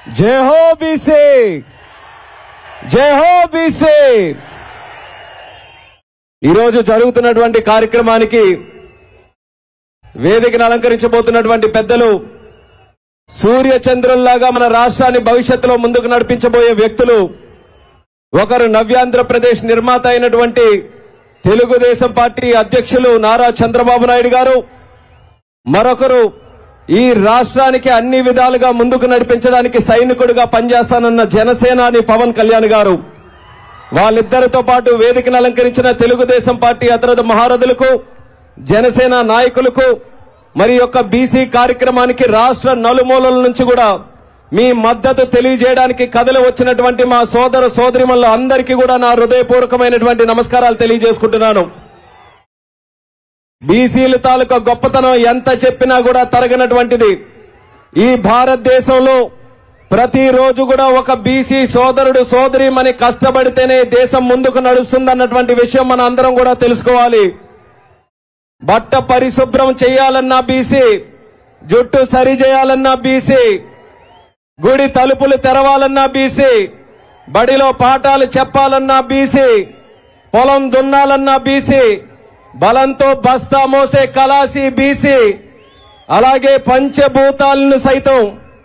జై హో బీసీ జై హో బీసీ ఈరోజు జరుగుతున్నటువంటి కార్యక్రమానికి వేదికను అలంకరించబోతున్నటువంటి పెద్దలు సూర్య చంద్రుల్లాగా మన రాష్ట్రాన్ని భవిష్యత్తులో ముందుకు నడిపించబోయే వ్యక్తులు ఒకరు నవ్యాంధ్రప్రదేశ్ నిర్మాత అయినటువంటి తెలుగుదేశం పార్టీ అధ్యక్షులు నారా చంద్రబాబు నాయుడు గారు మరొకరు ఈ రాష్ట్రానికి అన్ని విధాలుగా ముందుకు నడిపించడానికి సైనికుడిగా పనిచేస్తానన్న జనసేనాని పవన్ కళ్యాణ్ గారు వాళ్ళిద్దరితో పాటు వేదికను అలంకరించిన తెలుగుదేశం పార్టీ అతరథ మహారథులకు జనసేన నాయకులకు మరి యొక్క బీసీ కార్యక్రమానికి రాష్ట్ర నలుమూలల నుంచి కూడా మీ మద్దతు తెలియజేయడానికి కథలు వచ్చినటువంటి మా సోదర సోదరిమల్ల అందరికీ కూడా నా హృదయపూర్వకమైనటువంటి నమస్కారాలు తెలియజేసుకుంటున్నాను బీసీల తాలూకా గొప్పతనం ఎంత చెప్పినా కూడా తరగనటువంటిది ఈ భారతదేశంలో ప్రతిరోజు కూడా ఒక బీసీ సోదరుడు సోదరి మన కష్టపడితేనే దేశం ముందుకు నడుస్తుందన్నటువంటి విషయం మన అందరం కూడా తెలుసుకోవాలి బట్ట పరిశుభ్రం చేయాలన్నా బీసీ జుట్టు సరి చేయాలన్నా బీసీ గుడి తలుపులు తెరవాలన్నా బీసీ బడిలో పాఠాలు చెప్పాలన్నా బీసీ పొలం దున్నాలన్నా బీసీ బలంతో బస్తా మోసే కలాసి బీసీ అలాగే పంచభూతాలను సైతం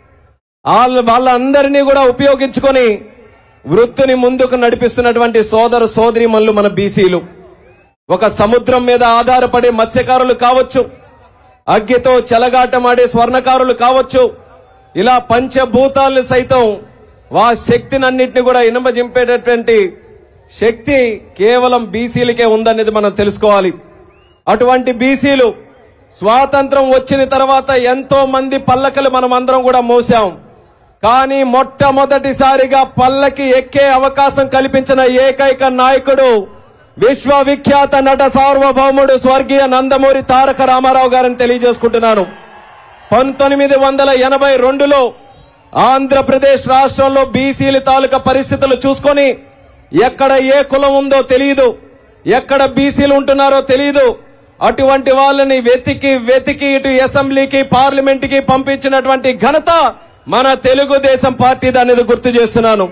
వాళ్ళ వాళ్ళందరినీ కూడా ఉపయోగించుకొని వృత్తిని ముందుకు నడిపిస్తున్నటువంటి సోదర సోదరిమల్లు మన బీసీలు ఒక సముద్రం మీద ఆధారపడే మత్స్యకారులు కావచ్చు అగ్గితో చెలగాటమాడే స్వర్ణకారులు కావచ్చు ఇలా పంచభూతాలను సైతం వా శక్తినన్నింటినీ కూడా ఇనుమజింపేటటువంటి శక్తి కేవలం బీసీలకే ఉందనేది మనం తెలుసుకోవాలి అటువంటి బీసీలు స్వాతంత్రం వచ్చిన తర్వాత ఎంతో మంది పల్లకలు మనం అందరం కూడా మోసాం కానీ మొట్టమొదటిసారిగా పల్లకి ఎక్కే అవకాశం కల్పించిన ఏకైక నాయకుడు విశ్వవిఖ్యాత నట సార్వభౌముడు స్వర్గీయ నందమూరి తారక రామారావు గారిని తెలియజేసుకుంటున్నాను పంతొమ్మిది వందల ఎనభై రెండులో ఆంధ్రప్రదేశ్ రాష్ట్రంలో బీసీల తాలూకా పరిస్థితులు చూసుకొని ఎక్కడ ఏ కులం ఉందో తెలియదు ఎక్కడ బీసీలు ఉంటున్నారో తెలియదు అటువంటి వాళ్ళని వెతికి వెతికి ఇటు అసెంబ్లీకి పార్లమెంట్ కి పంపించినటువంటి ఘనత మన తెలుగుదేశం పార్టీది అనేది గుర్తు చేస్తున్నాను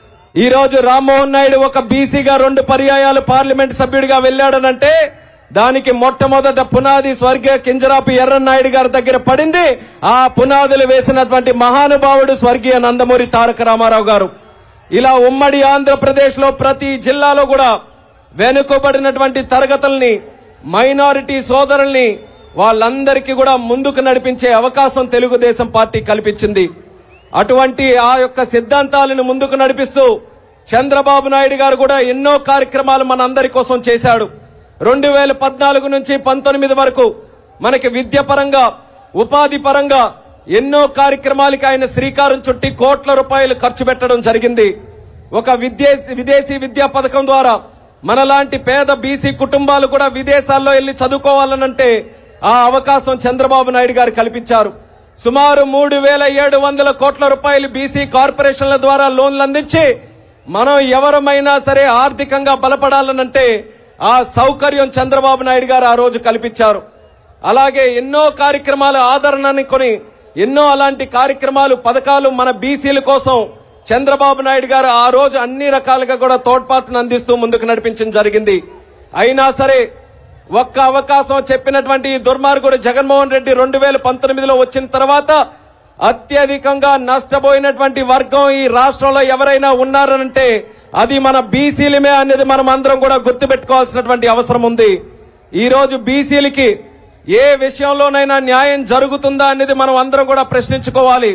ఈ రోజు రామ్మోహన్ నాయుడు ఒక బీసీగా రెండు పర్యాయాలు పార్లమెంట్ సభ్యుడిగా వెళ్ళాడనంటే దానికి మొట్టమొదట పునాది స్వర్గీయ కింజరాపు ఎర్రన్నాయుడు గారి దగ్గర పడింది ఆ పునాదులు వేసినటువంటి మహానుభావుడు స్వర్గీయ నందమూరి తారక రామారావు గారు ఇలా ఉమ్మడి ఆంధ్రప్రదేశ్ లో ప్రతి జిల్లాలో కూడా వెనుకబడినటువంటి తరగతుల్ని మైనారిటీ సోదరుల్ని వాళ్ళందరికీ కూడా ముందుకు నడిపించే అవకాశం తెలుగుదేశం పార్టీ కల్పించింది అటువంటి ఆ యొక్క సిద్ధాంతాలను ముందుకు నడిపిస్తూ చంద్రబాబు నాయుడు గారు కూడా ఎన్నో కార్యక్రమాలు మన అందరి కోసం చేశాడు రెండు వేల పద్నాలుగు నుంచి పంతొమ్మిది వరకు మనకి విద్య పరంగా ఉపాధి పరంగా ఎన్నో కార్యక్రమాలకి ఆయన శ్రీకారం చుట్టి కోట్ల రూపాయలు ఖర్చు పెట్టడం జరిగింది ఒక విదేశీ విదేశీ విద్యా పథకం ద్వారా మనలాంటి పేద బీసీ కుటుంబాలు కూడా విదేశాల్లో వెళ్లి చదువుకోవాలనంటే ఆ అవకాశం చంద్రబాబు నాయుడు గారు కల్పించారు సుమారు మూడు వేల ఏడు వందల కోట్ల రూపాయలు బీసీ కార్పొరేషన్ల ద్వారా లోన్లు అందించి మనం ఎవరమైనా సరే ఆర్థికంగా బలపడాలనంటే ఆ సౌకర్యం చంద్రబాబు నాయుడు గారు ఆ రోజు కల్పించారు అలాగే ఎన్నో కార్యక్రమాలు ఆదరణని కొని ఎన్నో అలాంటి కార్యక్రమాలు పథకాలు మన బీసీల కోసం చంద్రబాబు నాయుడు గారు ఆ రోజు అన్ని రకాలుగా కూడా తోడ్పాటును అందిస్తూ ముందుకు నడిపించడం జరిగింది అయినా సరే ఒక్క అవకాశం చెప్పినటువంటి ఈ దుర్మార్గుడు జగన్మోహన్ రెడ్డి రెండు వేల పంతొమ్మిదిలో వచ్చిన తర్వాత అత్యధికంగా నష్టపోయినటువంటి వర్గం ఈ రాష్ట్రంలో ఎవరైనా ఉన్నారనంటే అది మన బీసీలమే అనేది మనం అందరం కూడా గుర్తుపెట్టుకోవాల్సినటువంటి అవసరం ఉంది ఈ రోజు బీసీలకి ఏ విషయంలోనైనా న్యాయం జరుగుతుందా అనేది మనం అందరం కూడా ప్రశ్నించుకోవాలి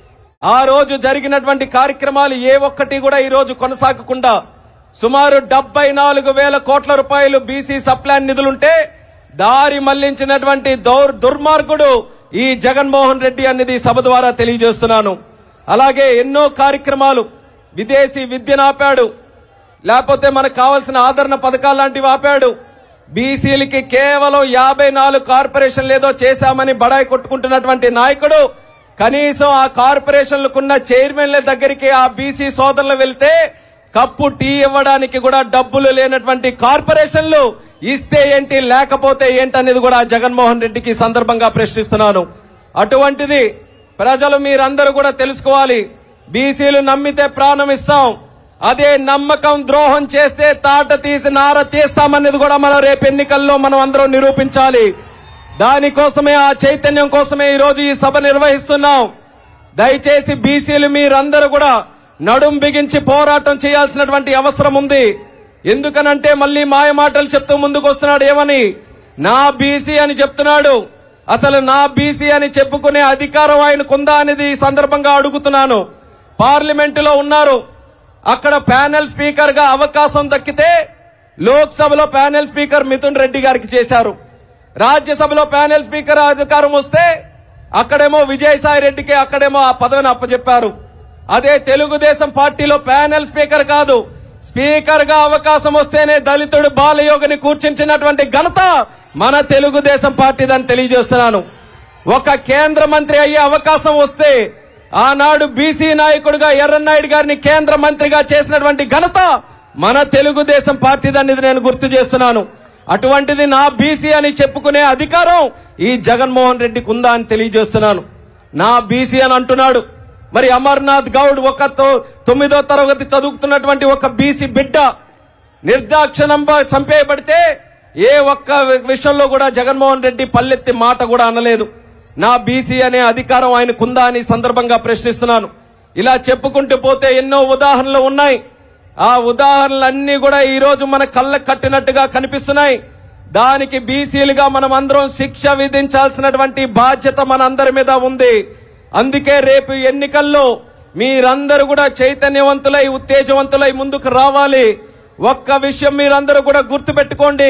ఆ రోజు జరిగినటువంటి కార్యక్రమాలు ఏ ఒక్కటి కూడా ఈ రోజు కొనసాగకుండా సుమారు డెబ్బై నాలుగు వేల కోట్ల రూపాయలు బీసీ సప్లాన్ నిధులుంటే దారి మళ్లించినటువంటి దౌర్ దుర్మార్గుడు ఈ జగన్మోహన్ రెడ్డి అనేది సభ ద్వారా తెలియజేస్తున్నాను అలాగే ఎన్నో కార్యక్రమాలు విదేశీ విద్యను ఆపాడు లేకపోతే మనకు కావాల్సిన ఆదరణ పథకాలు లాంటివి ఆపాడు బీసీలకి కేవలం యాభై నాలుగు కార్పొరేషన్లు ఏదో చేశామని బడాయి కొట్టుకుంటున్నటువంటి నాయకుడు కనీసం ఆ కార్పొరేషన్లకున్న చైర్మన్ల దగ్గరికి ఆ బీసీ సోదరులు వెళ్తే కప్పు టీ ఇవ్వడానికి కూడా డబ్బులు లేనటువంటి కార్పొరేషన్లు ఇస్తే ఏంటి లేకపోతే ఏంటి అనేది కూడా జగన్మోహన్ రెడ్డికి ఈ సందర్భంగా ప్రశ్నిస్తున్నాను అటువంటిది ప్రజలు మీరందరూ కూడా తెలుసుకోవాలి బీసీలు నమ్మితే ప్రాణం ఇస్తాం అదే నమ్మకం ద్రోహం చేస్తే తాట తీసి నార తీస్తామనేది కూడా మనం రేపు ఎన్నికల్లో మనం అందరం నిరూపించాలి దానికోసమే ఆ చైతన్యం కోసమే ఈ రోజు ఈ సభ నిర్వహిస్తున్నాం దయచేసి బీసీలు మీరందరూ కూడా నడుం బిగించి పోరాటం చేయాల్సినటువంటి అవసరం ఉంది ఎందుకనంటే మళ్ళీ మాయ మాటలు చెప్తూ ముందుకు వస్తున్నాడు ఏమని నా బీసీ అని చెప్తున్నాడు అసలు నా బీసీ అని చెప్పుకునే అధికారం ఆయనకుందా అనేది ఈ సందర్భంగా అడుగుతున్నాను పార్లమెంటులో ఉన్నారు అక్కడ ప్యానెల్ స్పీకర్ గా అవకాశం దక్కితే లోక్సభలో ప్యానెల్ స్పీకర్ మిథున్ రెడ్డి గారికి చేశారు రాజ్యసభలో ప్యానెల్ స్పీకర్ అధికారం వస్తే అక్కడేమో విజయసాయి రెడ్డికి అక్కడేమో ఆ పదవిని అప్పచెప్పారు అదే తెలుగుదేశం పార్టీలో ప్యానెల్ స్పీకర్ కాదు స్పీకర్ గా అవకాశం వస్తేనే దళితుడు బాలయోగిని కూర్చుంచినటువంటి ఘనత మన తెలుగుదేశం పార్టీదని తెలియజేస్తున్నాను ఒక కేంద్ర మంత్రి అయ్యే అవకాశం వస్తే ఆనాడు బీసీ నాయకుడిగా ఎర్రన్నాయుడు గారిని కేంద్ర మంత్రిగా చేసినటువంటి ఘనత మన తెలుగుదేశం పార్టీదనేది నేను గుర్తు చేస్తున్నాను అటువంటిది నా బీసీ అని చెప్పుకునే అధికారం ఈ జగన్మోహన్ రెడ్డికి ఉందా అని తెలియజేస్తున్నాను నా బీసీ అని అంటున్నాడు మరి అమర్నాథ్ గౌడ్ ఒక తొ- తొమ్మిదో తరగతి చదువుతున్నటువంటి ఒక బీసీ బిడ్డ నిర్దాక్షిణంగా చంపేయబడితే ఏ ఒక్క విషయంలో కూడా జగన్మోహన్ రెడ్డి పల్లెత్తి మాట కూడా అనలేదు నా బీసీ అనే అధికారం ఆయనకుందా అని ఈ సందర్భంగా ప్రశ్నిస్తున్నాను ఇలా చెప్పుకుంటూ పోతే ఎన్నో ఉదాహరణలు ఉన్నాయి ఆ ఉదాహరణలన్నీ కూడా ఈ రోజు మన కళ్ళ కట్టినట్టుగా కనిపిస్తున్నాయి దానికి బీసీలుగా మనం అందరం శిక్ష విధించాల్సినటువంటి బాధ్యత మన అందరి మీద ఉంది అందుకే రేపు ఎన్నికల్లో మీరందరూ కూడా చైతన్యవంతులై ఉత్తేజవంతులై ముందుకు రావాలి ఒక్క విషయం మీరందరూ కూడా గుర్తుపెట్టుకోండి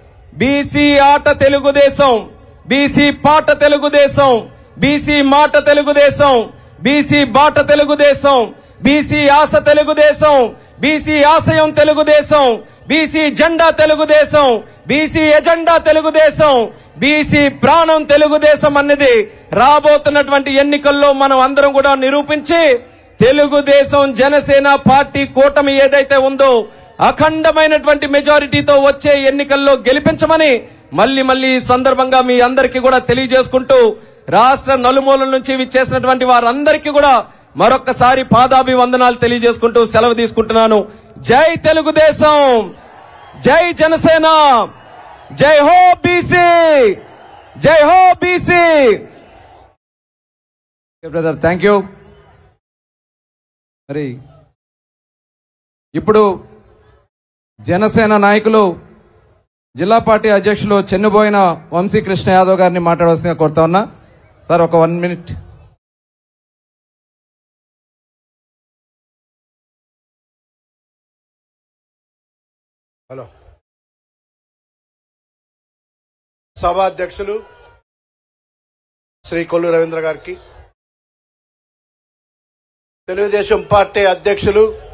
బీసీ ఆట తెలుగుదేశం బీసీ పాట తెలుగుదేశం బీసీ మాట తెలుగుదేశం బీసీ బాట తెలుగుదేశం బీసీ ఆశ తెలుగుదేశం బీసీ ఆశయం తెలుగుదేశం బీసీ జెండా Telugu Desam BC agenda Telugu Desam BC ప్రాణం తెలుగుదేశం అన్నది రాబోతున్నటువంటి ఎన్నికల్లో మనం అందరం కూడా నిరూపించి తెలుగుదేశం జనసేన పార్టీ కూటమి ఏదైతే ఉందో అఖండమైనటువంటి మెజారిటీతో వచ్చే ఎన్నికల్లో గెలిపించమని మళ్ళీ మళ్ళీ ఈ సందర్భంగా మీ అందరికీ కూడా తెలియజేసుకుంటూ రాష్ట్ర నలుమూలల నుంచి విచ్చేసినటువంటి వారందరికీ కూడా మరొక్కసారి పాదాభివందనాలు తెలియజేసుకుంటూ సెలవు తీసుకుంటున్నాను జై తెలుగుదేశం జై జనసేన జై హో బీసీ జై హో బీసీ బ్రదర్ థ్యాంక్ యూ మరి ఇప్పుడు జనసేన నాయకులు జిల్లా పార్టీ అధ్యక్షులు చెన్నుబోయిన వంశీ కృష్ణ యాదవ్ గారిని మాట్లాడవలసిందిగా కోరుతా ఉన్నా సార్ ఒక వన్ మినిట్ హలో సభాధ్యక్షులు శ్రీ కొల్లు రవీంద్ర గారికి తెలుగుదేశం పార్టీ అధ్యక్షులు